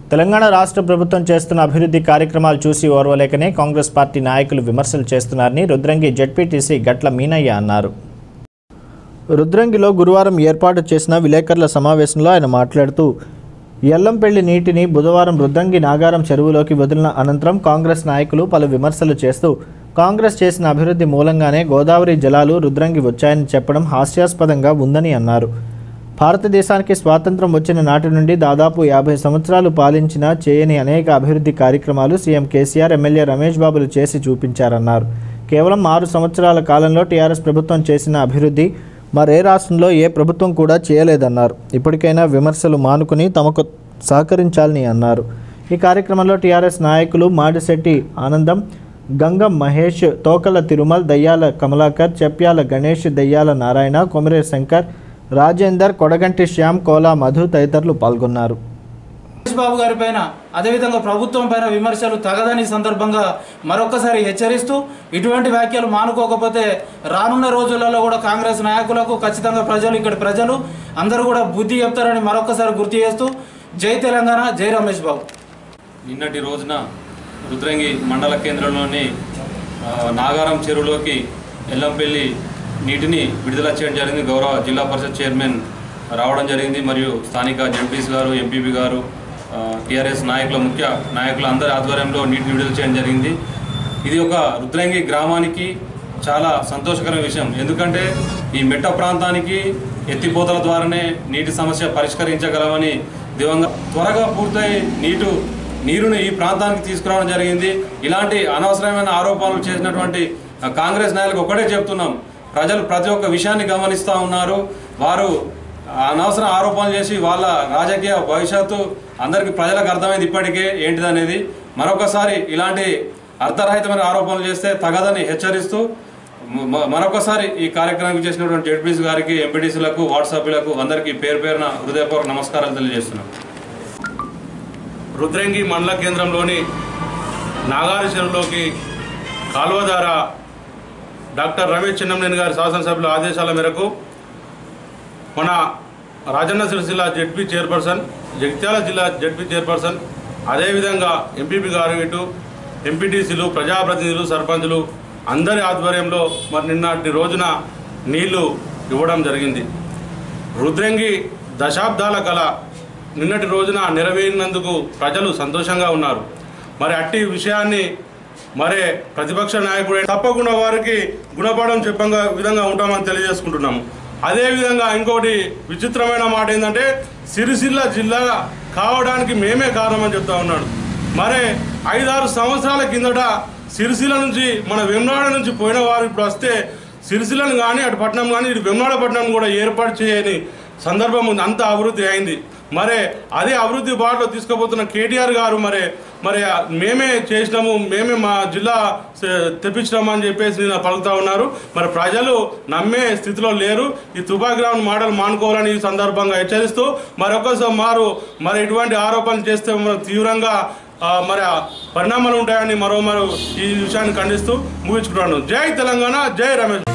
తెలంగాణ రాష్ట్ర ప్రభుత్వం చేస్తున్న అభివృద్ధి కార్యక్రమాలు చూసి ఓర్వలేకనే కాంగ్రెస్ పార్టీ నాయకులు విమర్శలు చేస్తున్నారని రుద్రంగి జడ్పీటీసీ గట్ల మీనయ్య అన్నారు రుద్రంగిలో గురువారం ఏర్పాటు చేసిన విలేకరుల సమావేశంలో ఆయన మాట్లాడుతూ ఎల్లంపల్లి నీటిని బుధవారం రుద్రంగి నాగారం చెరువులోకి వదిలిన అనంతరం కాంగ్రెస్ నాయకులు పలు విమర్శలు చేస్తూ కాంగ్రెస్ చేసిన అభివృద్ధి మూలంగానే గోదావరి జలాలు రుద్రంగి వచ్చాయని చెప్పడం హాస్యాస్పదంగా ఉందని అన్నారు భారతదేశానికి స్వాతంత్రం వచ్చిన నాటి నుండి దాదాపు యాభై సంవత్సరాలు పాలించిన చేయని అనేక అభివృద్ధి కార్యక్రమాలు సీఎం కేసీఆర్ ఎమ్మెల్యే రమేష్ బాబులు చేసి చూపించారన్నారు కేవలం ఆరు సంవత్సరాల కాలంలో టీఆర్ఎస్ ప్రభుత్వం చేసిన అభివృద్ధి మరే రాష్ట్రంలో ఏ ప్రభుత్వం కూడా చేయలేదన్నారు ఇప్పటికైనా విమర్శలు మానుకుని తమకు సహకరించాలని అన్నారు ఈ కార్యక్రమంలో టీఆర్ఎస్ నాయకులు మాడిశెట్టి ఆనందం గంగం మహేష్ తోకల తిరుమల్ దయ్యాల కమలాకర్ చెప్యాల గణేష్ దయ్యాల నారాయణ కొమిరే శంకర్ రాజేందర్ కొడగంటి శ్యామ్ కోలా మధు తదితరులు పాల్గొన్నారు మహేష్ బాబు గారి పైన అదేవిధంగా ప్రభుత్వం పైన విమర్శలు తగదని సందర్భంగా మరొకసారి హెచ్చరిస్తూ ఇటువంటి వ్యాఖ్యలు మానుకోకపోతే రానున్న రోజులలో కూడా కాంగ్రెస్ నాయకులకు ఖచ్చితంగా ప్రజలు ఇక్కడ ప్రజలు అందరూ కూడా బుద్ధి చెప్తారని మరొకసారి గుర్తు చేస్తూ జై తెలంగాణ జై రమేష్ బాబు నిన్నటి రోజున రుద్రంగి మండల కేంద్రంలోని ఆ, నాగారం చెరువులోకి ఎల్లంపల్లి నీటిని విడుదల చేయడం జరిగింది గౌరవ జిల్లా పరిషత్ చైర్మన్ రావడం జరిగింది మరియు స్థానిక జడ్పీస్ గారు ఎంపీపీ గారు టీఆర్ఎస్ నాయకుల ముఖ్య నాయకుల అందరి ఆధ్వర్యంలో నీటిని విడుదల చేయడం జరిగింది ఇది ఒక రుద్రంగి గ్రామానికి చాలా సంతోషకరమైన విషయం ఎందుకంటే ఈ మెట్ట ప్రాంతానికి ఎత్తిపోతల ద్వారానే నీటి సమస్య పరిష్కరించగలమని దివంగా త్వరగా పూర్తయి నీటు నీరుని ఈ ప్రాంతానికి తీసుకురావడం జరిగింది ఇలాంటి అనవసరమైన ఆరోపణలు చేసినటువంటి ఆ, కాంగ్రెస్ నాయకులకు ఒకటే చెప్తున్నాం ప్రజలు ప్రతి ఒక్క విషయాన్ని గమనిస్తూ ఉన్నారు వారు అనవసర ఆరోపణలు చేసి వాళ్ళ రాజకీయ భవిష్యత్తు అందరికీ ప్రజలకు అర్థమైంది ఇప్పటికే ఏంటిదనేది మరొకసారి ఇలాంటి అర్థరహితమైన ఆరోపణలు చేస్తే తగదని హెచ్చరిస్తూ మ- మరొకసారి ఈ కార్యక్రమానికి చేసినటువంటి జడ్పీసీ గారికి ఎంపీటీసీలకు వాట్సాప్లకు అందరికీ పేరు పేరున హృదయపూర్వక నమస్కారాలు తెలియజేస్తున్నాం రుద్రంగి మండల కేంద్రంలోని నాగారి చెరువులోకి కాలువ ద్వారా డాక్టర్ రమేష్ చిన్నంనేని గారి శాసనసభ్యుల ఆదేశాల మేరకు మన రాజన్న సిరిసిల్ల జడ్పీ చైర్పర్సన్ జగిత్యాల జిల్లా జడ్పీ చైర్పర్సన్ అదేవిధంగా ఎంపీపీ గారు ఇటు ఎంపీటీసీలు ప్రజాప్రతినిధులు సర్పంచులు అందరి ఆధ్వర్యంలో మరి నిన్నటి రోజున నీళ్లు ఇవ్వడం జరిగింది రుద్రంగి దశాబ్దాల కళ నిన్నటి రోజున నెరవేరినందుకు ప్రజలు సంతోషంగా ఉన్నారు మరి అట్టి విషయాన్ని మరే ప్రతిపక్ష నాయకుడు తప్పకుండా వారికి గుణపాఠం చెప్పంగా విధంగా ఉంటామని తెలియజేసుకుంటున్నాము అదేవిధంగా ఇంకోటి విచిత్రమైన మాట ఏంటంటే సిరిసిల్ల జిల్లా కావడానికి మేమే కారణమని చెప్తా ఉన్నాడు మరే ఐదారు సంవత్సరాల కిందట సిరిసిల్ల నుంచి మన వెమ్నాడ నుంచి పోయిన వారు ఇప్పుడు వస్తే సిరిసిల్లను కానీ అటు పట్టణం కానీ ఇటు వెమ్నాడ పట్టణం కూడా ఏర్పాటు చేయని సందర్భం ఉంది అంత అభివృద్ధి అయింది మరే అదే అభివృద్ధి బాటలో తీసుకుపోతున్న కేటీఆర్ గారు మరి మరి మేమే చేసినాము మేమే మా జిల్లా స- తెప్పించినాము అని చెప్పేసి నేను పలుకుతా ఉన్నారు మరి ప్రజలు నమ్మే స్థితిలో లేరు ఈ తుపాకీ గ్రౌండ్ మోడల్ మానుకోవాలని ఈ సందర్భంగా హెచ్చరిస్తూ మరొకసారి మారు మరి ఇటువంటి ఆరోపణలు చేస్తే మనం తీవ్రంగా ఆ, మరి ఆ పరిణామాలు ఉంటాయని మరో మరో ఈ విషయాన్ని ఖండిస్తూ ముగించుకుంటున్నాను జై తెలంగాణ జై రమేష్